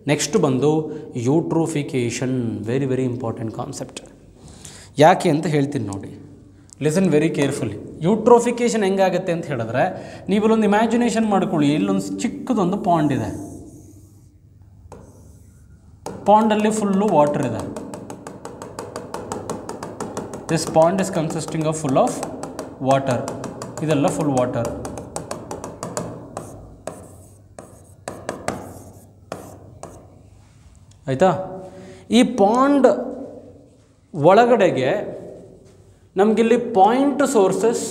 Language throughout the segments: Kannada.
ನೆಕ್ಸ್ಟ್ ಬಂದು eutrophication very very important concept ಯಾಕೆ ಅಂತ ಹೇಳ್ತೀನಿ ನೋಡಿ ಲಿಸನ್ ವೆರಿ ಕೇರ್ಫುಲಿ ಯೂಟ್ರೋಫಿಕೇಷನ್ ಹೆಂಗಾಗುತ್ತೆ ಅಂತ ಹೇಳಿದ್ರೆ ನೀವಿಲ್ಲೊಂದು ಇಮ್ಯಾಜಿನೇಷನ್ ಮಾಡ್ಕೊಳ್ಳಿ ಇಲ್ಲೊಂದು ಚಿಕ್ಕದೊಂದು ಪಾಂಡ್ ಇದೆ ಪಾಂಡಲ್ಲಿ ಫುಲ್ಲು ವಾಟರ್ ಇದೆ this pond is consisting of full of water ಇದೆಲ್ಲ ಫುಲ್ ವಾಟರ್ ಆಯಿತಾ ಈ ಪಾಂಡ್ ಒಳಗಡೆಗೆ ನಮಗಿಲ್ಲಿ point sources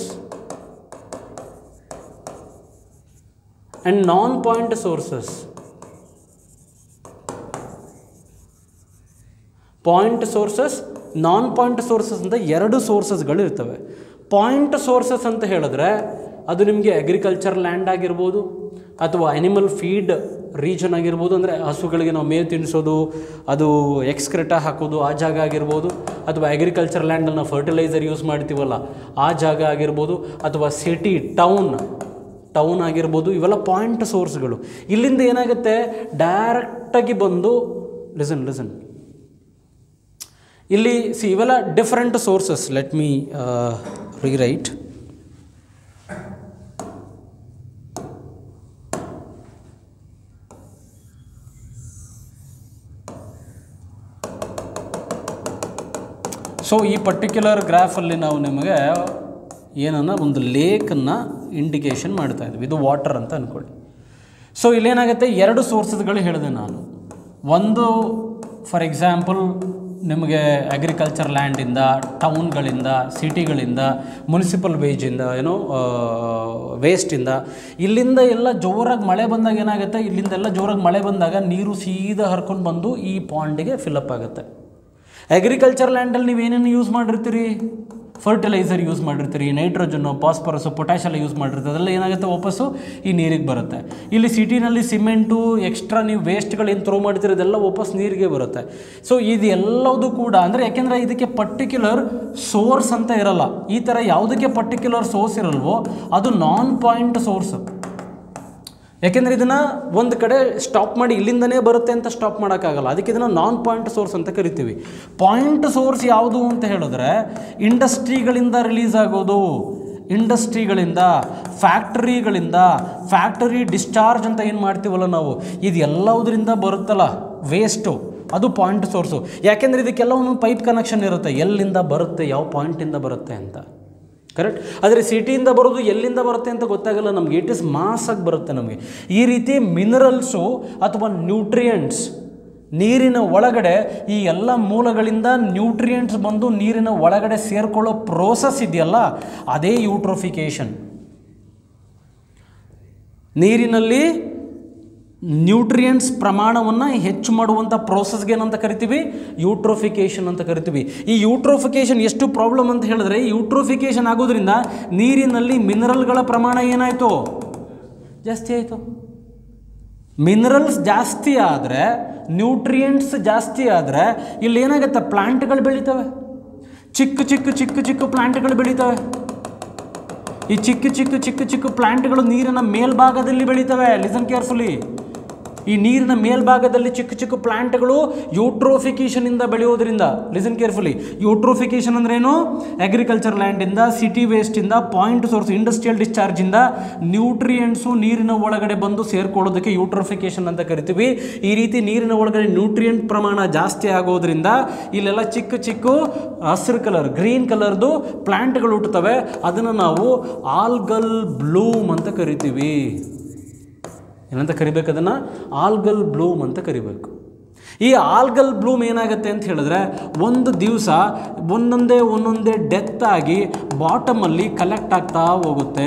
and non point sources point sources non point sources ಅಂತ ಎರಡು ಸೋರ್ಸಸ್ಗಳು ಇರ್ತವೆ ಪಾಯಿಂಟ್ ಸೋರ್ಸಸ್ ಅಂತ ಹೇಳಿದ್ರೆ ಅದು ನಿಮಗೆ ಅಗ್ರಿಕಲ್ಚರ್ ಲ್ಯಾಂಡ್ ಆಗಿರ್ಬೋದು ಅಥವಾ ಅನಿಮಲ್ ಫೀಡ್ ರೀಜನ್ ಆಗಿರ್ಬೋದು ಅಂದರೆ ಹಸುಗಳಿಗೆ ನಾವು ಮೇವು ತಿನ್ನಿಸೋದು ಅದು ಎಕ್ಸ್ಕ್ರೆಟ ಹಾಕೋದು ಆ ಜಾಗ ಆಗಿರ್ಬೋದು ಅಥವಾ ಅಗ್ರಿಕಲ್ಚರ್ ಲ್ಯಾಂಡಲ್ಲಿ ನಾವು ಫರ್ಟಿಲೈಸರ್ ಯೂಸ್ ಮಾಡ್ತೀವಲ್ಲ ಆ ಜಾಗ ಆಗಿರ್ಬೋದು ಅಥವಾ ಸಿಟಿ ಟೌನ್ ಟೌನ್ ಆಗಿರ್ಬೋದು ಇವೆಲ್ಲ ಪಾಯಿಂಟ್ ಸೋರ್ಸ್ಗಳು ಇಲ್ಲಿಂದ ಏನಾಗುತ್ತೆ ಡೈರೆಕ್ಟಾಗಿ ಬಂದು ಲಿಸನ್ ಲಿಸನ್ ಇಲ್ಲಿ ಸಿ ಇವೆಲ್ಲ different sources let me rewrite so ಈ ಪರ್ಟಿಕ್ಯುಲರ್ ಗ್ರಾಫಲ್ಲಿ ನಾವು ನಿಮಗೆ ಏನನ್ನ ಒಂದು ಲೇಕನ್ನು ಇಂಡಿಕೇಶನ್ ಮಾಡ್ತಾ ಇದ್ವಿ ಇದು ವಾಟರ್ ಅಂತ ಅಂದ್ಕೊಳ್ಳಿ ಸೊ ಇಲ್ಲೇನಾಗುತ್ತೆ ಎರಡು ಸೋರ್ಸಸ್ಗಳು ಹೇಳಿದೆ ನಾನು ಒಂದು ಫಾರ್ ಎಕ್ಸಾಂಪಲ್ ನಿಮಗೆ ಅಗ್ರಿಕಲ್ಚರ್ ಲ್ಯಾಂಡಿಂದ ಟೌನ್ಗಳಿಂದ ಸಿಟಿಗಳಿಂದ ಮುನ್ಸಿಪಲ್ ವೇಜಿಂದ ಏನೋ ವೇಸ್ಟಿಂದ ಇಲ್ಲಿಂದ ಎಲ್ಲ ಜೋರಾಗಿ ಮಳೆ ಬಂದಾಗ ಏನಾಗುತ್ತೆ ಇಲ್ಲಿಂದ ಎಲ್ಲ ಜೋರಾಗಿ ಮಳೆ ಬಂದಾಗ ನೀರು ಸೀದಾ ಹರ್ಕೊಂಡು ಬಂದು ಈ ಪಾಂಡಿಗೆ ಫಿಲಪ್ ಆಗುತ್ತೆ ಅಗ್ರಿಕಲ್ಚರ್ ಲ್ಯಾಂಡಲ್ಲಿ ನೀವೇನೇನು ಯೂಸ್ ಮಾಡಿರ್ತೀರಿ ಫರ್ಟಿಲೈಸರ್ ಯೂಸ್ ಮಾಡಿರ್ತೀರಿ ನೈಟ್ರೋಜನ್ನು ಫಾಸ್ಫರಸ್ಸು ಪೊಟ್ಯಾಶ್ ಎಲ್ಲ ಯೂಸ್ ಮಾಡಿರ್ತೀರಿ ಅದೆಲ್ಲ ಏನಾಗುತ್ತೆ ವಾಪಸ್ಸು ಈ ನೀರಿಗೆ ಬರುತ್ತೆ ಇಲ್ಲಿ ಸಿಟಿನಲ್ಲಿ ಸಿಮೆಂಟು ಎಕ್ಸ್ಟ್ರಾ ನೀವು ವೇಸ್ಟ್ಗಳು ಏನು ಥ್ರೋ ಮಾಡ್ತೀರಿ ಅದೆಲ್ಲ ವಾಪಸ್ ನೀರಿಗೆ ಬರುತ್ತೆ ಸೊ ಇದು ಎಲ್ಲದೂ ಕೂಡ ಅಂದರೆ ಯಾಕೆಂದರೆ ಇದಕ್ಕೆ ಪರ್ಟಿಕ್ಯುಲರ್ ಸೋರ್ಸ್ ಅಂತ ಇರಲ್ಲ ಈ ಥರ ಯಾವುದಕ್ಕೆ ಪರ್ಟಿಕ್ಯುಲರ್ ಸೋರ್ಸ್ ಇರಲ್ವೋ ಅದು ನಾನ್ ಪಾಯಿಂಟ್ ಸೋರ್ಸ್ ಯಾಕೆಂದರೆ ಇದನ್ನು ಒಂದು ಕಡೆ ಸ್ಟಾಪ್ ಮಾಡಿ ಇಲ್ಲಿಂದನೇ ಬರುತ್ತೆ ಅಂತ ಸ್ಟಾಪ್ ಮಾಡೋಕ್ಕಾಗಲ್ಲ ಅದಕ್ಕೆ ಇದನ್ನು ನಾನ್ ಪಾಯಿಂಟ್ ಸೋರ್ಸ್ ಅಂತ ಕರಿತೀವಿ ಪಾಯಿಂಟ್ ಸೋರ್ಸ್ ಯಾವುದು ಅಂತ ಹೇಳಿದ್ರೆ ಇಂಡಸ್ಟ್ರಿಗಳಿಂದ ರಿಲೀಸ್ ಆಗೋದು ಇಂಡಸ್ಟ್ರಿಗಳಿಂದ ಫ್ಯಾಕ್ಟರಿಗಳಿಂದ ಫ್ಯಾಕ್ಟರಿ ಡಿಸ್ಚಾರ್ಜ್ ಅಂತ ಏನು ಮಾಡ್ತೀವಲ್ಲ ನಾವು ಇದು ಎಲ್ಲವುದರಿಂದ ಬರುತ್ತಲ್ಲ ವೇಸ್ಟು ಅದು ಪಾಯಿಂಟ್ ಸೋರ್ಸು ಯಾಕೆಂದರೆ ಇದಕ್ಕೆಲ್ಲ ಒಂದೊಂದು ಪೈಪ್ ಕನೆಕ್ಷನ್ ಇರುತ್ತೆ ಎಲ್ಲಿಂದ ಬರುತ್ತೆ ಯಾವ ಪಾಯಿಂಟಿಂದ ಬರುತ್ತೆ ಅಂತ ಕರೆಕ್ಟ್ ಆದರೆ ಸಿಟಿಯಿಂದ ಬರೋದು ಎಲ್ಲಿಂದ ಬರುತ್ತೆ ಅಂತ ಗೊತ್ತಾಗಲ್ಲ ನಮಗೆ ಇಟ್ ಇಸ್ ಮಾಸಾಗಿ ಬರುತ್ತೆ ನಮಗೆ ಈ ರೀತಿ ಮಿನರಲ್ಸು ಅಥವಾ ನ್ಯೂಟ್ರಿಯೆಂಟ್ಸ್ ನೀರಿನ ಒಳಗಡೆ ಈ ಎಲ್ಲ ಮೂಲಗಳಿಂದ ನ್ಯೂಟ್ರಿಯೆಂಟ್ಸ್ ಬಂದು ನೀರಿನ ಒಳಗಡೆ ಸೇರ್ಕೊಳ್ಳೋ ಪ್ರೋಸೆಸ್ ಇದೆಯಲ್ಲ ಅದೇ ಯೂಟ್ರೋಫಿಕೇಷನ್ ನೀರಿನಲ್ಲಿ ನ್ಯೂಟ್ರಿಯೆಂಟ್ಸ್ ಪ್ರಮಾಣವನ್ನು ಹೆಚ್ಚು ಮಾಡುವಂಥ ಪ್ರೋಸೆಸ್ಗೆ ಏನಂತ ಕರಿತೀವಿ ಯೂಟ್ರೋಫಿಕೇಷನ್ ಅಂತ ಕರಿತೀವಿ ಈ ಯೂಟ್ರೋಫಿಕೇಷನ್ ಎಷ್ಟು ಪ್ರಾಬ್ಲಮ್ ಅಂತ ಹೇಳಿದ್ರೆ ಯೂಟ್ರೋಫಿಕೇಷನ್ ಆಗೋದ್ರಿಂದ ನೀರಿನಲ್ಲಿ ಮಿನರಲ್ಗಳ ಪ್ರಮಾಣ ಏನಾಯಿತು ಜಾಸ್ತಿ ಆಯಿತು ಮಿನರಲ್ಸ್ ಜಾಸ್ತಿ ಆದರೆ ನ್ಯೂಟ್ರಿಯೆಂಟ್ಸ್ ಜಾಸ್ತಿ ಆದರೆ ಇಲ್ಲಿ ಏನಾಗುತ್ತೆ ಪ್ಲಾಂಟ್ಗಳು ಬೆಳೀತವೆ ಚಿಕ್ಕ ಚಿಕ್ಕ ಚಿಕ್ಕ ಚಿಕ್ಕ ಪ್ಲಾಂಟ್ಗಳು ಬೆಳೀತವೆ ಈ ಚಿಕ್ಕ ಚಿಕ್ಕ ಚಿಕ್ಕ ಚಿಕ್ಕ ಪ್ಲಾಂಟ್ಗಳು ನೀರಿನ ಮೇಲ್ಭಾಗದಲ್ಲಿ ಬೆಳೀತವೆ ಲಿಸನ್ ಕೇರ್ಫುಲಿ ಈ ನೀರಿನ ಮೇಲ್ಭಾಗದಲ್ಲಿ ಚಿಕ್ಕ ಚಿಕ್ಕ ಪ್ಲಾಂಟ್ಗಳು ಯೂಟ್ರೋಫಿಕೇಷನಿಂದ ಬೆಳೆಯೋದ್ರಿಂದ ಲಿಸನ್ ಕೇರ್ಫುಲಿ ಯೂಟ್ರೋಫಿಕೇಷನ್ ಅಂದ್ರೇನು ಅಗ್ರಿಕಲ್ಚರ್ ಲ್ಯಾಂಡಿಂದ ಸಿಟಿ ವೇಸ್ಟಿಂದ ಪಾಯಿಂಟ್ ಸೋರ್ಸ್ ಇಂಡಸ್ಟ್ರಿಯಲ್ ಡಿಸ್ಚಾರ್ಜಿಂದ ನ್ಯೂಟ್ರಿಯೆಂಟ್ಸು ನೀರಿನ ಒಳಗಡೆ ಬಂದು ಸೇರ್ಕೊಳ್ಳೋದಕ್ಕೆ ಯೂಟ್ರೋಫಿಕೇಷನ್ ಅಂತ ಕರಿತೀವಿ ಈ ರೀತಿ ನೀರಿನ ಒಳಗಡೆ ನ್ಯೂಟ್ರಿಯೆಂಟ್ ಪ್ರಮಾಣ ಜಾಸ್ತಿ ಆಗೋದ್ರಿಂದ ಇಲ್ಲೆಲ್ಲ ಚಿಕ್ಕ ಚಿಕ್ಕ ಹಸಿರು ಕಲರ್ ಗ್ರೀನ್ ಕಲರ್ದು ಪ್ಲಾಂಟ್ಗಳು ಹುಟ್ಟುತ್ತವೆ ಅದನ್ನು ನಾವು ಆಲ್ಗಲ್ ಬ್ಲೂಮ್ ಅಂತ ಕರಿತೀವಿ ಏನಂತ ಕರಿಬೇಕು ಅದನ್ನು ಆಲ್ಗಲ್ ಬ್ಲೂಮ್ ಅಂತ ಕರಿಬೇಕು ಈ ಆಲ್ಗಲ್ ಬ್ಲೂಮ್ ಏನಾಗುತ್ತೆ ಅಂತ ಹೇಳಿದ್ರೆ ಒಂದು ದಿವಸ ಒಂದೊಂದೇ ಒಂದೊಂದೇ ಡೆತ್ ಆಗಿ ಬಾಟಮಲ್ಲಿ ಕಲೆಕ್ಟ್ ಆಗ್ತಾ ಹೋಗುತ್ತೆ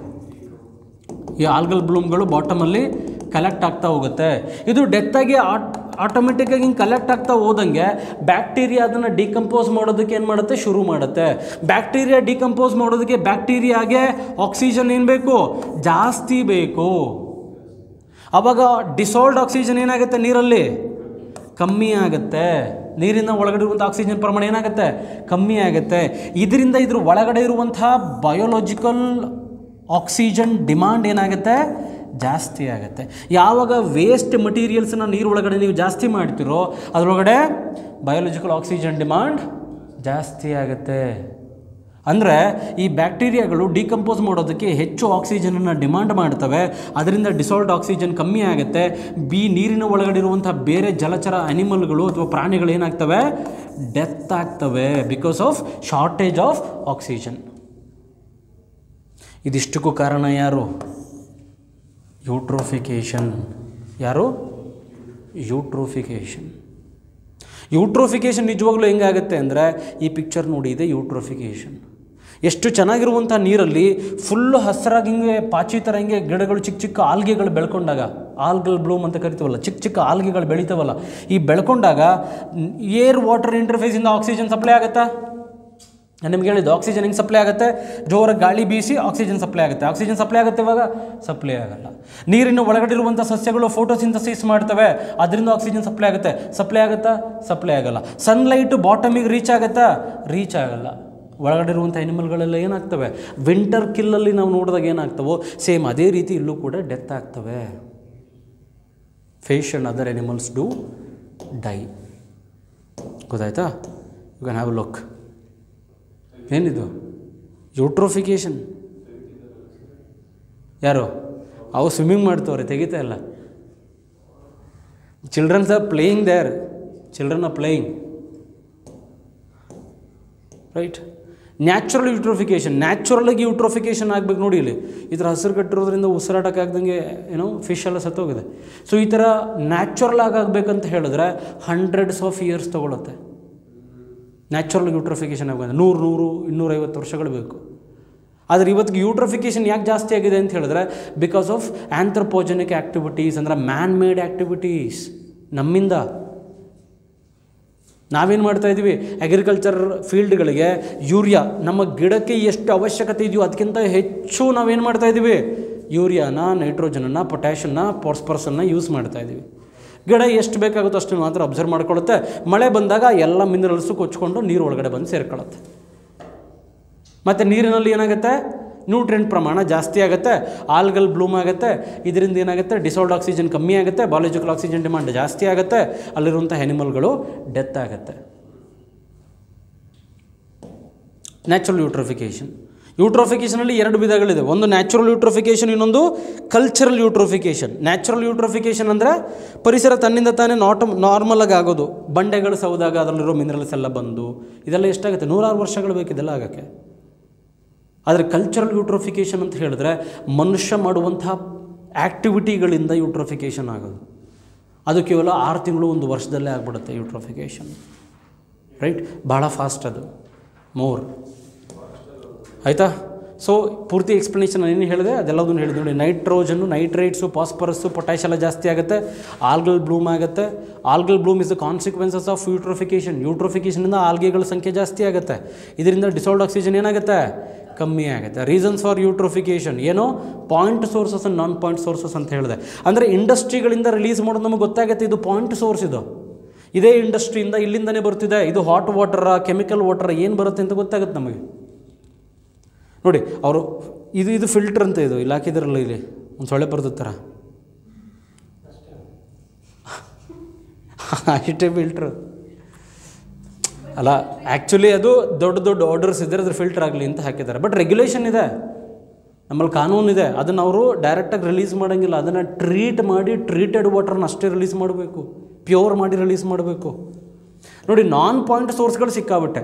ಈ ಆಲ್ಗಲ್ ಬ್ಲೂಮ್ಗಳು ಬಾಟಮಲ್ಲಿ ಕಲೆಕ್ಟ್ ಆಗ್ತಾ ಹೋಗುತ್ತೆ ಇದು ಡೆತ್ತಾಗಿ ಆಟ್ ಆಟೋಮೆಟಿಕ್ಕಾಗಿ ಹಿಂಗೆ ಕಲೆಕ್ಟ್ ಆಗ್ತಾ ಹೋದಂಗೆ ಬ್ಯಾಕ್ಟೀರಿಯಾ ಅದನ್ನು ಡಿಕಂಪೋಸ್ ಮಾಡೋದಕ್ಕೆ ಏನು ಮಾಡುತ್ತೆ ಶುರು ಮಾಡುತ್ತೆ ಬ್ಯಾಕ್ಟೀರಿಯಾ ಡಿಕಂಪೋಸ್ ಮಾಡೋದಕ್ಕೆ ಬ್ಯಾಕ್ಟೀರಿಯಾಗೆ ಆಕ್ಸಿಜನ್ ಏನು ಬೇಕು ಜಾಸ್ತಿ ಬೇಕು ಆವಾಗ ಡಿಸಾಲ್ಡ್ ಆಕ್ಸಿಜನ್ ಏನಾಗುತ್ತೆ ನೀರಲ್ಲಿ ಕಮ್ಮಿ ಆಗುತ್ತೆ ನೀರಿನ ಒಳಗಡೆ ಇರುವಂಥ ಆಕ್ಸಿಜನ್ ಪ್ರಮಾಣ ಏನಾಗುತ್ತೆ ಕಮ್ಮಿ ಆಗುತ್ತೆ ಇದರಿಂದ ಇದ್ರ ಒಳಗಡೆ ಇರುವಂಥ ಬಯೋಲಾಜಿಕಲ್ ಆಕ್ಸಿಜನ್ ಡಿಮಾಂಡ್ ಏನಾಗುತ್ತೆ ಜಾಸ್ತಿ ಆಗುತ್ತೆ ಯಾವಾಗ ವೇಸ್ಟ್ ಮಟೀರಿಯಲ್ಸನ್ನ ನೀರು ಒಳಗಡೆ ನೀವು ಜಾಸ್ತಿ ಮಾಡ್ತೀರೋ ಅದರೊಳಗಡೆ ಬಯೋಲಜಿಕಲ್ ಆಕ್ಸಿಜನ್ ಡಿಮಾಂಡ್ ಜಾಸ್ತಿ ಆಗುತ್ತೆ ಅಂದರೆ ಈ ಬ್ಯಾಕ್ಟೀರಿಯಾಗಳು ಡಿಕಂಪೋಸ್ ಮಾಡೋದಕ್ಕೆ ಹೆಚ್ಚು ಆಕ್ಸಿಜನನ್ನು ಡಿಮಾಂಡ್ ಮಾಡ್ತವೆ ಅದರಿಂದ ಡಿಸಾಲ್ಟ್ ಆಕ್ಸಿಜನ್ ಕಮ್ಮಿ ಆಗುತ್ತೆ ಬಿ ನೀರಿನ ಒಳಗಡೆ ಇರುವಂಥ ಬೇರೆ ಜಲಚರ ಅನಿಮಲ್ಗಳು ಅಥವಾ ಪ್ರಾಣಿಗಳು ಏನಾಗ್ತವೆ ಡೆತ್ ಆಗ್ತವೆ because of shortage of oxygen ಇದಿಷ್ಟಕ್ಕೂ ಕಾರಣ ಯಾರು ಯೂಟ್ರೋಫಿಕೇಷನ್ ಯಾರು ಯೂಟ್ರೋಫಿಕೇಷನ್ ಯೂಟ್ರೋಫಿಕೇಷನ್ ನಿಜವಾಗ್ಲೂ ಹೆಂಗಾಗುತ್ತೆ ಅಂದರೆ ಈ ಪಿಕ್ಚರ್ ನೋಡಿ ಇದೆ ಯೂಟ್ರೋಫಿಕೇಷನ್ ಎಷ್ಟು ಚೆನ್ನಾಗಿರುವಂಥ ನೀರಲ್ಲಿ ಫುಲ್ಲು ಹಸಿರಾಗಿ ಹಿಂಗೆ ಪಾಚಿ ಥರ ಹಿಂಗೆ ಗಿಡಗಳು ಚಿಕ್ಕ ಚಿಕ್ಕ ಆಲ್ಗೆಗಳು ಬೆಳ್ಕೊಂಡಾಗ ಆಲ್ಗಲ್ ಬ್ಲೂಮ್ ಅಂತ ಕರಿತೀವಲ್ಲ ಚಿಕ್ಕ ಚಿಕ್ಕ ಆಲ್ಗೆಗಳು ಬೆಳಿತಾವಲ್ಲ ಈ ಬೆಳ್ಕೊಂಡಾಗ ಏರ್ ವಾಟರ್ ಇಂಟರ್ಫೇಸಿಂದ ಆಕ್ಸಿಜನ್ ಸಪ್ಲೈ ಆಗುತ್ತಾ ನಾನು ನಿಮ್ಗೆ ಹೇಳಿದ್ದು ಆಕ್ಸಿಜನ್ ಹೆಂಗೆ ಸಪ್ಲೈ ಆಗುತ್ತೆ ಜೋರಾಗಿ ಗಾಳಿ ಬೀಸಿ ಆಕ್ಸಿಜನ್ ಸಪ್ಲೈ ಆಗುತ್ತೆ ಆಕ್ಸಿಜನ್ ಸಪ್ಲೈ ಆಗುತ್ತೆ ಇವಾಗ ಸಪ್ಲೈ ಆಗಲ್ಲ ನೀರಿನ ಒಳಗಡೆ ಇರುವಂಥ ಸಸ್ಯಗಳು ಫೋಟೋಸಿಂಥಸಿಸ್ ಮಾಡ್ತವೆ ಅದರಿಂದ ಆಕ್ಸಿಜನ್ ಸಪ್ಲೈ ಆಗುತ್ತೆ ಸಪ್ಲೈ ಆಗುತ್ತಾ ಸಪ್ಲೈ ಆಗಲ್ಲ ಸನ್ಲೈಟ್ ಬಾಟಮಿಗೆ ರೀಚ್ ಆಗುತ್ತಾ ರೀಚ್ ಆಗಲ್ಲ ಒಳಗಡೆ ಇರುವಂಥ ಎನಿಮಲ್ಗಳೆಲ್ಲ ಏನಾಗ್ತವೆ ವಿಂಟರ್ ಕಿಲ್ಲಲ್ಲಿ ನಾವು ನೋಡಿದಾಗ ಏನಾಗ್ತವೋ ಸೇಮ್ ಅದೇ ರೀತಿ ಇಲ್ಲೂ ಕೂಡ ಡೆತ್ ಆಗ್ತವೆ fish and other animals do die ಗೊತ್ತಾಯ್ತಾ ಯು ಕ್ಯಾನ್ ಹ್ಯಾವ್ ಲುಕ್ ಏನಿದು ಯೂಟ್ರೋಫಿಕೇಷನ್ ಯಾರು ಅವು ಸ್ವಿಮ್ಮಿಂಗ್ ಮಾಡ್ತವ್ರೆ ತೆಗಿತಾ ಇಲ್ಲ childrens are playing there children are playing right natural eutrophication ನ್ಯಾಚುರಲಾಗಿ ಯೂಟ್ರೋಫಿಕೇಷನ್ ಆಗ್ಬೇಕು ನೋಡಿ ಇಲ್ಲಿ ಈ ಥರ ಹಸಿರು ಕಟ್ಟಿರೋದ್ರಿಂದ ಉಸಿರಾಟಕ್ಕೆ ಆಗ್ದಂಗೆ ಏನೋ ಫಿಶ್ ಎಲ್ಲ ಸತ್ತೋಗಿದೆ ಸೊ ಈ ಥರ ನ್ಯಾಚುರಲ್ ಆಗಿ ಆಗ್ಬೇಕಂತ ಹೇಳಿದ್ರೆ ಹಂಡ್ರೆಡ್ಸ್ ಆಫ್ ಇಯರ್ಸ್ ತೊಗೊಳುತ್ತೆ ನ್ಯಾಚುರಲ್ ಯೂಟ್ರೋಫಿಕೇಷನ್ ಆಗೋದು ನೂರು ನೂರು ಇನ್ನೂರೈವತ್ತು ವರ್ಷಗಳು ಬೇಕು ಆದರೆ ಇವತ್ತಿಗೆ ಯೂಟ್ರೋಫಿಕೇಷನ್ ಯಾಕೆ ಜಾಸ್ತಿ ಆಗಿದೆ ಅಂತ ಹೇಳಿದ್ರೆ ಬಿಕಾಸ್ ಆಫ್ ಆಂಥ್ರಪೋಜನಿಕ್ ಆ್ಯಕ್ಟಿವಿಟೀಸ್ ಅಂದರೆ ಮ್ಯಾನ್ ಮೇಡ್ ಆ್ಯಕ್ಟಿವಿಟೀಸ್ ನಮ್ಮಿಂದ ನಾವೇನು ಮಾಡ್ತಾ ಇದ್ದೀವಿ ಅಗ್ರಿಕಲ್ಚರ್ ಫೀಲ್ಡ್ಗಳಿಗೆ ಯೂರಿಯಾ ನಮ್ಮ ಗಿಡಕ್ಕೆ ಎಷ್ಟು ಅವಶ್ಯಕತೆ ಇದೆಯೋ ಅದಕ್ಕಿಂತ ಹೆಚ್ಚು ನಾವೇನು ಮಾಡ್ತಾ ಇದ್ದೀವಿ ಯೂರಿಯಾನ ನೈಟ್ರೋಜನನ್ನು ಪೊಟ್ಯಾಷನ್ನ ಫಾಸ್ಫರಸನ್ನು ಯೂಸ್ ಮಾಡ್ತಾ ಇದ್ದೀವಿ ಗಿಡ ಎಷ್ಟು ಬೇಕಾಗುತ್ತೋ ಅಷ್ಟು ಮಾತ್ರ ಅಬ್ಸರ್ವ್ ಮಾಡ್ಕೊಳ್ಳುತ್ತೆ ಮಳೆ ಬಂದಾಗ ಎಲ್ಲ ಮಿನರಲ್ಸು ಕೊಚ್ಕೊಂಡು ನೀರು ಒಳಗಡೆ ಬಂದು ಸೇರ್ಕೊಳ್ಳುತ್ತೆ ಮತ್ತು ನೀರಿನಲ್ಲಿ ಏನಾಗುತ್ತೆ ನ್ಯೂಟ್ರಿಯೆಂಟ್ ಪ್ರಮಾಣ ಜಾಸ್ತಿ ಆಗುತ್ತೆ ಆಲ್ಗಲ್ ಬ್ಲೂಮ್ ಆಗುತ್ತೆ ಇದರಿಂದ ಏನಾಗುತ್ತೆ ಡಿಸಾಲ್ಡ್ ಆಕ್ಸಿಜನ್ ಕಮ್ಮಿ ಆಗುತ್ತೆ ಬಾಯೋಲಜಿಕಲ್ ಆಕ್ಸಿಜನ್ ಡಿಮಾಂಡ್ ಜಾಸ್ತಿ ಆಗುತ್ತೆ ಅಲ್ಲಿರುವಂಥ ಎನಿಮಲ್ಗಳು ಡೆತ್ ಆಗುತ್ತೆ ನ್ಯಾಚುರಲ್ ಯೂಟ್ರೋಫಿಕೇಷನ್ ಯೂಟ್ರೋಫಿಕೇಷನಲ್ಲಿ ಎರಡು ವಿಧಗಳಿದೆ ಒಂದು ನ್ಯಾಚುರಲ್ ಯೂಟ್ರೋಫಿಕೇಷನ್ ಇನ್ನೊಂದು ಕಲ್ಚರಲ್ ಯೂಟ್ರೋಫಿಕೇಷನ್ ನ್ಯಾಚುರಲ್ ಯೂಟ್ರೋಫಿಕೇಷನ್ ಅಂದರೆ ಪರಿಸರ ತನ್ನಿಂದ ತಾನೇ ನಾಟ್ ನಾರ್ಮಲ್ ಆಗಿ ಆಗೋದು ಬಂಡೆಗಳು ಸೌದಾಗ ಅದರಲ್ಲಿರೋ ಮಿನರಲ್ಸ್ ಎಲ್ಲ ಬಂದು ಇದೆಲ್ಲ ಎಷ್ಟಾಗುತ್ತೆ ನೂರಾರು ವರ್ಷಗಳು ಬೇಕು ಇದೆಲ್ಲ ಆಗೋಕ್ಕೆ ಆದರೆ ಕಲ್ಚರಲ್ ಯೂಟ್ರೋಫಿಕೇಷನ್ ಅಂತ ಹೇಳಿದ್ರೆ ಮನುಷ್ಯ ಮಾಡುವಂಥ ಆ್ಯಕ್ಟಿವಿಟಿಗಳಿಂದ ಯೂಟ್ರೋಫಿಕೇಷನ್ ಆಗೋದು ಅದು ಕೇವಲ ಆರು ತಿಂಗಳು ಒಂದು ವರ್ಷದಲ್ಲೇ ಆಗ್ಬಿಡುತ್ತೆ ಯೂಟ್ರೋಫಿಕೇಷನ್ ರೈಟ್ ಭಾಳ ಫಾಸ್ಟ್ ಅದು ಮೋರ್ ಆಯಿತಾ ಸೊ ಪೂರ್ತಿ ಎಕ್ಸ್ಪ್ಲನೇಷನ್ ಏನು ಹೇಳಿದೆ ಅದೆಲ್ಲದನ್ನು ಹೇಳಿದೆ ನೋಡಿ ನೈಟ್ರೋಜನ್ನು ನೈಟ್ರೇಟ್ಸು ಫಾಸ್ಫರಸ್ಸು ಪೊಟ್ಯಾಶ್ ಎಲ್ಲ ಜಾಸ್ತಿ ಆಗುತ್ತೆ ಆಲ್ಗಲ್ ಬ್ಲೂಮ್ ಆಗುತ್ತೆ algal bloom is the consequences of eutrophication ಯೂಟ್ರೋಫಿಕೇಷನಿಂದ ಆಲ್ಗೆಗಳ ಸಂಖ್ಯೆ ಜಾಸ್ತಿ ಆಗುತ್ತೆ ಇದರಿಂದ ಡಿಸಾಲ್ಡ್ ಆಕ್ಸಿಜನ್ ಏನಾಗುತ್ತೆ ಕಮ್ಮಿ ಆಗುತ್ತೆ ರೀಸನ್ಸ್ ಫಾರ್ ಯೂಟ್ರೋಫಿಕೇಷನ್ ಏನೋ point sources and non point sources ಅಂತ ಹೇಳಿದೆ ಅಂದರೆ ಇಂಡಸ್ಟ್ರಿಗಳಿಂದ ರಿಲೀಸ್ ಮಾಡೋದು ನಮಗೆ ಗೊತ್ತಾಗುತ್ತೆ ಇದು ಪಾಯಿಂಟ್ ಸೋರ್ಸ್ ಇದು ಇದೇ ಇಂಡಸ್ಟ್ರಿಯಿಂದ ಇಲ್ಲಿಂದನೇ ಬರ್ತಿದೆ ಇದು ಹಾಟ್ ವಾಟರ ಕೆಮಿಕಲ್ ವಾಟರ್ ಏನು ಬರುತ್ತೆ ಅಂತ ಗೊತ್ತಾಗುತ್ತೆ ನಮಗೆ ನೋಡಿ ಅವರು ಇದು ಇದು ಫಿಲ್ಟರ್ ಅಂತ ಇದು ಇಲ್ಲಿ ಹಾಕಿದಾರಲ್ಲ ಇಲ್ಲಿ ಒಂದು ಸೊಳ್ಳೆ ಬರ್ತದ ಥರ ಅಷ್ಟೇ ಫಿಲ್ಟ್ರ್ ಅಲ್ಲ ಆ್ಯಕ್ಚುಲಿ ಅದು ದೊಡ್ಡ ದೊಡ್ಡ ಆರ್ಡರ್ಸ್ ಇದ್ದರೆ ಅದ್ರ ಫಿಲ್ಟರ್ ಆಗಲಿ ಅಂತ ಹಾಕಿದ್ದಾರೆ ಬಟ್ ರೆಗ್ಯುಲೇಷನ್ ಇದೆ ನಮ್ಮಲ್ಲಿ ಕಾನೂನು ಇದೆ ಅದನ್ನು ಅವರು ಡೈರೆಕ್ಟಾಗಿ ರಿಲೀಸ್ ಮಾಡೋಂಗಿಲ್ಲ ಅದನ್ನು ಟ್ರೀಟ್ ಮಾಡಿ ಟ್ರೀಟೆಡ್ ವಾಟರ್ನ ಅಷ್ಟೇ ರಿಲೀಸ್ ಮಾಡಬೇಕು ಪ್ಯೂರ್ ಮಾಡಿ ರಿಲೀಸ್ ಮಾಡಬೇಕು ನೋಡಿ ನಾನ್ ಪಾಯಿಂಟ್ ಸೋರ್ಸ್ಗಳು ಸಿಕ್ಕಾಬಿಟ್ಟೆ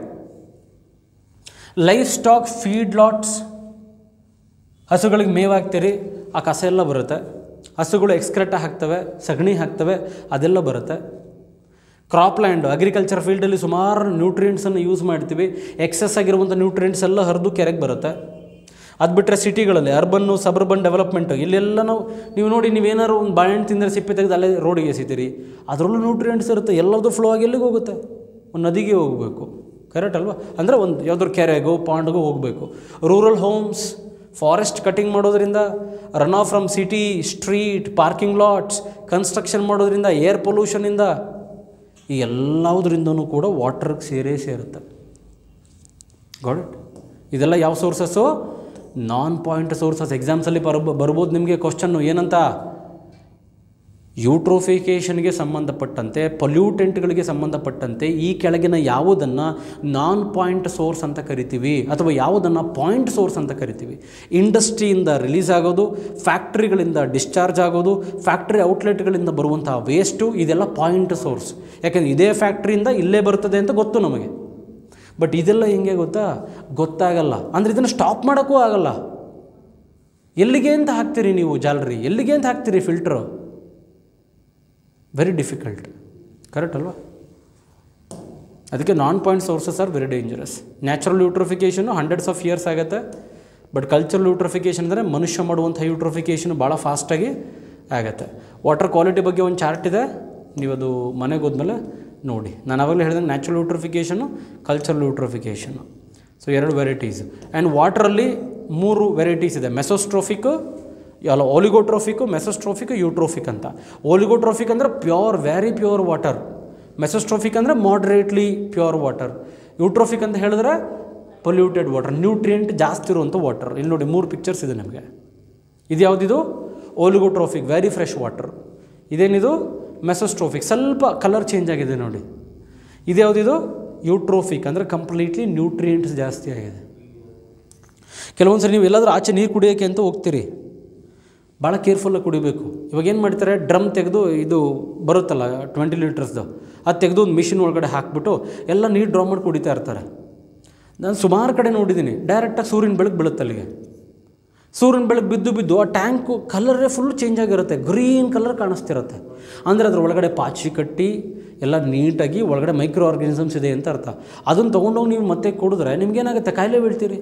ಲೈಫ್ ಸ್ಟಾಕ್ ಫೀಡ್ ಲಾಟ್ಸ್ ಹಸುಗಳಿಗೆ ಮೇವು ಹಾಕ್ತೀರಿ ಆ ಕಸ ಎಲ್ಲ ಬರುತ್ತೆ ಹಸುಗಳು ಎಕ್ಸ್ಕ್ರೆಟ ಹಾಕ್ತವೆ ಸಗಣಿ ಹಾಕ್ತವೆ ಅದೆಲ್ಲ ಬರುತ್ತೆ ಕ್ರಾಪ್ ಲ್ಯಾಂಡ್ ಅಗ್ರಿಕಲ್ಚರ್ ಫೀಲ್ಡಲ್ಲಿ ಸುಮಾರು ನ್ಯೂಟ್ರಿಯೆಂಟ್ಸನ್ನು ಯೂಸ್ ಮಾಡ್ತೀವಿ ಎಕ್ಸಸ್ ಆಗಿರುವಂಥ ನ್ಯೂಟ್ರಿಯೆಂಟ್ಸ್ ಎಲ್ಲ ಹರಿದು ಕೆರೆಗೆ ಬರುತ್ತೆ ಅದು ಬಿಟ್ಟರೆ ಸಿಟಿಗಳಲ್ಲಿ ಅರ್ಬನ್ನು ಸಬರ್ಬನ್ ಡೆವಲಪ್ಮೆಂಟು ಇಲ್ಲೆಲ್ಲ ನಾವು ನೀವು ನೋಡಿ ನೀವೇನಾದ್ರು ಒಂದು ಬಾಳೆಹಣ್ಣು ತಿಂದರೆ ಸಿಪ್ಪೆ ತೆಗೆದು ಅಲ್ಲೇ ರೋಡಿಗೆ ಎಸಿತೀರಿ ಅದರಲ್ಲೂ ನ್ಯೂಟ್ರಿಯೆಂಟ್ಸ್ ಇರುತ್ತೆ ಎಲ್ಲದೂ ಫ್ಲೋ ಆಗಿ ಎಲ್ಲಿಗೆ ಹೋಗುತ್ತೆ ಒಂದು ನದಿಗೆ ಹೋಗಬೇಕು ಕರೆಕ್ಟ್ ಅಲ್ವಾ ಅಂದರೆ ಒಂದು ಯಾವ್ದಾದ್ರು ಕೆರೆಗೋ ಪಾಂಡ್ಗೋ ಹೋಗಬೇಕು ರೂರಲ್ ಹೋಮ್ಸ್ ಫಾರೆಸ್ಟ್ ಕಟಿಂಗ್ ಮಾಡೋದ್ರಿಂದ run off from city street parking lots construction ಮಾಡೋದ್ರಿಂದ ಏರ್ ಪೊಲ್ಯೂಷನಿಂದ ಈ ಎಲ್ಲದರಿಂದನೂ ಕೂಡ ವಾಟರ್ಗೆ ಸೇರೇ ಸೇರುತ್ತೆ ಗಾಡ್ ಇಟ್ ಇದೆಲ್ಲ ಯಾವ ಸೋರ್ಸಸ್ಸು ನಾನ್ ಪಾಯಿಂಟ್ ಸೋರ್ಸಸ್ ಎಕ್ಸಾಮ್ಸಲ್ಲಿ ಬರ್ಬ ಬರ್ಬೋದು ನಿಮಗೆ ಕ್ವಶನ್ನು ಏನಂತ ಯೂಟ್ರೋಫಿಕೇಷನ್ಗೆ ಸಂಬಂಧಪಟ್ಟಂತೆ ಪೊಲ್ಯೂಟೆಂಟ್ಗಳಿಗೆ ಸಂಬಂಧಪಟ್ಟಂತೆ ಈ ಕೆಳಗಿನ ಯಾವುದನ್ನು ನಾನ್ ಪಾಯಿಂಟ್ ಸೋರ್ಸ್ ಅಂತ ಕರಿತೀವಿ ಅಥವಾ ಯಾವುದನ್ನು ಪಾಯಿಂಟ್ ಸೋರ್ಸ್ ಅಂತ ಕರಿತೀವಿ ಇಂಡಸ್ಟ್ರಿಯಿಂದ ರಿಲೀಸ್ ಆಗೋದು ಫ್ಯಾಕ್ಟ್ರಿಗಳಿಂದ ಡಿಸ್ಚಾರ್ಜ್ ಆಗೋದು ಫ್ಯಾಕ್ಟ್ರಿ ಔಟ್ಲೆಟ್ಗಳಿಂದ ಬರುವಂತಹ ವೇಸ್ಟು ಇದೆಲ್ಲ ಪಾಯಿಂಟ್ ಸೋರ್ಸ್ ಯಾಕೆಂದರೆ ಇದೇ ಫ್ಯಾಕ್ಟ್ರಿಯಿಂದ ಇಲ್ಲೇ ಬರ್ತದೆ ಅಂತ ಗೊತ್ತು ನಮಗೆ ಬಟ್ ಇದೆಲ್ಲ ಹೆಂಗೆ ಗೊತ್ತಾ ಗೊತ್ತಾಗಲ್ಲ ಅಂದರೆ ಇದನ್ನು ಸ್ಟಾಪ್ ಮಾಡೋಕ್ಕೂ ಆಗಲ್ಲ ಎಲ್ಲಿಗೆ ಅಂತ ಹಾಕ್ತೀರಿ ನೀವು ಜಾಲರಿ ಎಲ್ಲಿಗೆ ಅಂತ ಹಾಕ್ತೀರಿ ಫಿಲ್ಟ್ರು ವೆರಿ ಡಿಫಿಕಲ್ಟ್ ಕರೆಕ್ಟ್ ಅಲ್ವಾ ಅದಕ್ಕೆ non point sources are very dangerous natural eutrophication hundreds of years ಆಗುತ್ತೆ ಬಟ್ ಕಲ್ಚರಲ್ ಯೂಟ್ರೋಫಿಕೇಷನ್ ಅಂದರೆ ಮನುಷ್ಯ ಮಾಡುವಂಥ ಯೂಟ್ರೋಫಿಕೇಷನ್ ಭಾಳ ಫಾಸ್ಟಾಗಿ ಆಗುತ್ತೆ ವಾಟರ್ ಕ್ವಾಲಿಟಿ ಬಗ್ಗೆ ಒಂದು ಚಾರ್ಟ್ ಇದೆ ನೀವು ಅದು ಮನೆಗೆ ಹೋದ್ಮೇಲೆ ನೋಡಿ ನಾನು ಅವಾಗಲೇ ಹೇಳಿದೆ natural eutrophication cultural eutrophication so ಎರಡು ವೆರೈಟೀಸ್ ಆ್ಯಂಡ್ ವಾಟ್ರಲ್ಲಿ ಮೂರು ವೆರೈಟೀಸ್ ಇದೆ ಮೆಸೋಸ್ಟ್ರೋಫಿಕ್ ಅಲ್ಲ ಓಲಿಗೋಟ್ರೋಫಿಕ್ಕು ಮೆಸೋಸ್ಟ್ರೋಫಿಕ್ ಯೂಟ್ರೋಫಿಕ್ ಅಂತ ಓಲಿಗೋಟ್ರೋಫಿಕ್ ಅಂದರೆ pure very pure water mesotrophic ಅಂದರೆ ಮಾಡ್ರೇಟ್ಲಿ ಪ್ಯೂರ್ ವಾಟರ್ ಯೂಟ್ರೋಫಿಕ್ ಅಂತ ಹೇಳಿದ್ರೆ ಪೊಲ್ಯೂಟೆಡ್ ವಾಟರ್ ನ್ಯೂಟ್ರಿಯೆಂಟ್ ಜಾಸ್ತಿ ಇರುವಂಥ ವಾಟರ್ ಇಲ್ಲಿ ನೋಡಿ ಮೂರು ಪಿಕ್ಚರ್ಸ್ ಇದೆ ನಮಗೆ ಇದು ಯಾವುದಿದು ಓಲಿಗೋಟ್ರೋಫಿಕ್ ವೆರಿ ಫ್ರೆಶ್ ವಾಟರ್ ಇದೇನಿದು ಮೆಸೋಸ್ಟ್ರೋಫಿಕ್ ಸ್ವಲ್ಪ ಕಲರ್ ಚೇಂಜ್ ಆಗಿದೆ ನೋಡಿ ಇದು ಯಾವುದಿದು ಯೂಟ್ರೋಫಿಕ್ ಅಂದರೆ ಕಂಪ್ಲೀಟ್ಲಿ ನ್ಯೂಟ್ರಿಯೆಂಟ್ಸ್ ಜಾಸ್ತಿ ಆಗಿದೆ ಕೆಲವೊಂದು ಸರಿ ನೀವು ಎಲ್ಲಾದರೂ ಆಚೆ ನೀರು ಕುಡಿಯೋಕ್ಕೆ ಅಂತ ಹೋಗ್ತೀರಿ ಭಾಳ ಕೇರ್ಫುಲ್ಲಾಗಿ ಕುಡಿಬೇಕು ಇವಾಗ ಏನು ಮಾಡ್ತಾರೆ ಡ್ರಮ್ ತೆಗೆದು ಇದು ಬರುತ್ತಲ್ಲ ಟ್ವೆಂಟಿ ಲೀಟರ್ಸ್ದು ಅದು ತೆಗೆದು ಒಂದು ಮಿಷಿನ್ ಒಳಗಡೆ ಹಾಕ್ಬಿಟ್ಟು ಎಲ್ಲ ನೀರು ಡ್ರಾ ಮಾಡಿ ಕುಡಿತಾ ಇರ್ತಾರೆ ನಾನು ಸುಮಾರು ಕಡೆ ನೋಡಿದ್ದೀನಿ ಡೈರೆಕ್ಟಾಗಿ ಸೂರ್ಯನ ಬೆಳಕು ಬೀಳುತ್ತೆ ಅಲ್ಲಿಗೆ ಸೂರ್ಯನ ಬೆಳಕು ಬಿದ್ದು ಬಿದ್ದು ಆ ಟ್ಯಾಂಕು ಕಲರೇ ಫುಲ್ ಚೇಂಜ್ ಆಗಿರುತ್ತೆ ಗ್ರೀನ್ ಕಲರ್ ಕಾಣಿಸ್ತಿರುತ್ತೆ ಅಂದರೆ ಅದ್ರ ಒಳಗಡೆ ಪಾಚಿ ಕಟ್ಟಿ ಎಲ್ಲ ನೀಟಾಗಿ ಒಳಗಡೆ ಮೈಕ್ರೋ ಆರ್ಗಾನಿಸಮ್ಸ್ ಇದೆ ಅಂತ ಅರ್ಥ ಅದನ್ನು ತೊಗೊಂಡೋಗಿ ನೀವು ಮತ್ತೆ ಕುಡಿದ್ರೆ ನಿಮ್ಗೇನಾಗುತ್ತೆ ಕಾಯಿಲೆ ಬೀಳ್ತೀರಿ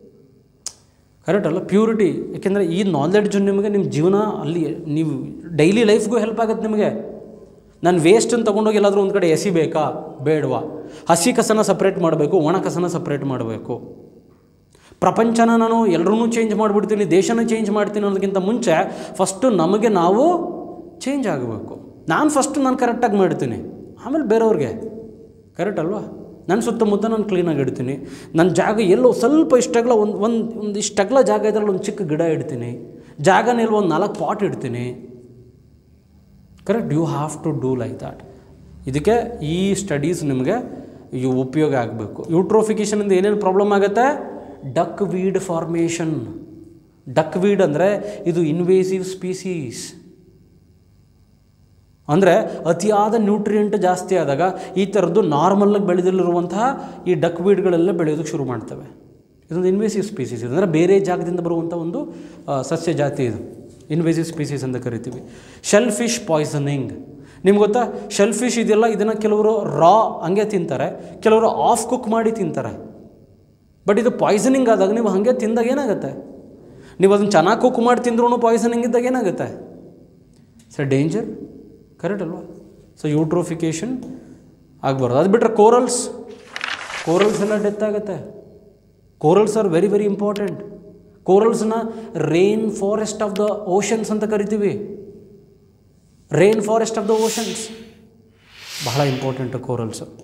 ಕರೆಕ್ಟ್ ಅಲ್ಲ ಪ್ಯೂರಿಟಿ ಯಾಕೆಂದರೆ ಈ ನಾಲೆಡ್ಜು ನಿಮಗೆ ನಿಮ್ಮ ಜೀವನ ಅಲ್ಲಿ ನೀವು ಡೈಲಿ ಲೈಫ್ಗೂ ಹೆಲ್ಪ್ ಆಗುತ್ತೆ ನಿಮಗೆ ನಾನು ವೇಸ್ಟನ್ನು ತೊಗೊಂಡೋಗಿ ಎಲ್ಲಾದರೂ ಒಂದು ಕಡೆ ಎಸಿಬೇಕಾ ಬೇಡವಾ ಹಸಿ ಕಸನ ಸಪ್ರೇಟ್ ಮಾಡಬೇಕು ಒಣ ಕಸನ ಸಪ್ರೇಟ್ ಮಾಡಬೇಕು ಪ್ರಪಂಚನ ನಾನು ಎಲ್ಲರೂ ಚೇಂಜ್ ಮಾಡಿಬಿಡ್ತೀನಿ ದೇಶನ ಚೇಂಜ್ ಮಾಡ್ತೀನಿ ಅನ್ನೋದಕ್ಕಿಂತ ಮುಂಚೆ ಫಸ್ಟು ನಮಗೆ ನಾವು ಚೇಂಜ್ ಆಗಬೇಕು ನಾನು ಫಸ್ಟು ನಾನು ಕರೆಕ್ಟಾಗಿ ಮಾಡ್ತೀನಿ ಆಮೇಲೆ ಬೇರೆಯವ್ರಿಗೆ ಕರೆಕ್ಟ್ ಅಲ್ವಾ ನನ್ನ ಸುತ್ತಮುತ್ತ ನಾನು ಕ್ಲೀನಾಗಿ ಇಡ್ತೀನಿ ನನ್ನ ಜಾಗ ಎಲ್ಲೋ ಸ್ವಲ್ಪ ಇಷ್ಟಗಲ ಒಂದು ಒಂದು ಒಂದು ಇಷ್ಟಗಲ ಜಾಗ ಇದ್ರಲ್ಲಿ ಒಂದು ಚಿಕ್ಕ ಗಿಡ ಇಡ್ತೀನಿ ಜಾಗನಲ್ಲಿ ಒಂದು ನಾಲ್ಕು ಪಾಟ್ ಇಡ್ತೀನಿ correct you have to do like that ಇದಕ್ಕೆ ಈ ಸ್ಟಡೀಸ್ ನಿಮಗೆ ಇವು ಉಪಯೋಗ ಆಗಬೇಕು ಯೂಟ್ರೋಫಿಕೇಷನಿಂದ ಏನೇನು ಪ್ರಾಬ್ಲಮ್ ಆಗುತ್ತೆ duckweed formation duckweed ಅಂದರೆ ಇದು ಇನ್ವೇಸಿವ್ ಸ್ಪೀಸೀಸ್ ಅಂದರೆ ಅತಿಯಾದ ನ್ಯೂಟ್ರಿಯೆಂಟ್ ಜಾಸ್ತಿ ಆದಾಗ ಈ ಥರದ್ದು ನಾರ್ಮಲಾಗಿ ಬೆಳೆದಲ್ಲಿರುವಂತಹ ಈ ಡಕ್ ವೀಡ್ಗಳೆಲ್ಲ ಬೆಳೆಯೋದಕ್ಕೆ ಶುರು ಮಾಡ್ತವೆ ಇದೊಂದು ಇನ್ವೇಸಿವ್ ಸ್ಪೀಸೀಸ್ ಇದು ಅಂದರೆ ಬೇರೆ ಜಾಗದಿಂದ ಬರುವಂಥ ಒಂದು ಆ, ಸಸ್ಯ ಜಾತಿ ಇದು ಇನ್ವೇಸಿವ್ ಸ್ಪೀಸೀಸ್ ಅಂತ ಕರಿತೀವಿ ಶೆಲ್ ಫಿಶ್ ಪಾಯ್ಸನಿಂಗ್ ನಿಮ್ಗೆ ಗೊತ್ತಾ ಶೆಲ್ ಫಿಶ್ ಇದೆಲ್ಲ ಇದನ್ನು ಕೆಲವರು ರಾ ಹಂಗೆ ತಿಂತಾರೆ ಕೆಲವರು ಆಫ್ ಕುಕ್ ಮಾಡಿ ತಿಂತಾರೆ ಬಟ್ ಇದು ಪಾಯ್ಸನಿಂಗ್ ಆದಾಗ ನೀವು ಹಾಗೆ ತಿಂದಾಗ ಏನಾಗುತ್ತೆ ನೀವು ಅದನ್ನು ಚೆನ್ನಾಗಿ ಕುಕ್ ಮಾಡಿ ತಿಂದ್ರೂ ಪಾಯ್ಸನಿಂಗ್ ಇದ್ದಾಗ ಏನಾಗುತ್ತೆ ಸರ್ ಡೇಂಜರ್ ಕರೆಕ್ಟ್ ಅಲ್ವಾ ಸೊ ಯೂಟ್ರೋಫಿಕೇಷನ್ ಆಗಬಾರ್ದು ಅದು ಬಿಟ್ಟರೆ ಕೋರಲ್ಸ್ ಕೋರಲ್ಸ್ ಎಲ್ಲ ಡೆತ್ ಆಗುತ್ತೆ corals are very very important ಕೋರಲ್ಸ್ನ rain forest of the oceans ಅಂತ ಕರಿತೀವಿ rain forest of the oceans ಬಹಳ ಇಂಪಾರ್ಟೆಂಟ್ ಕೋರಲ್ಸು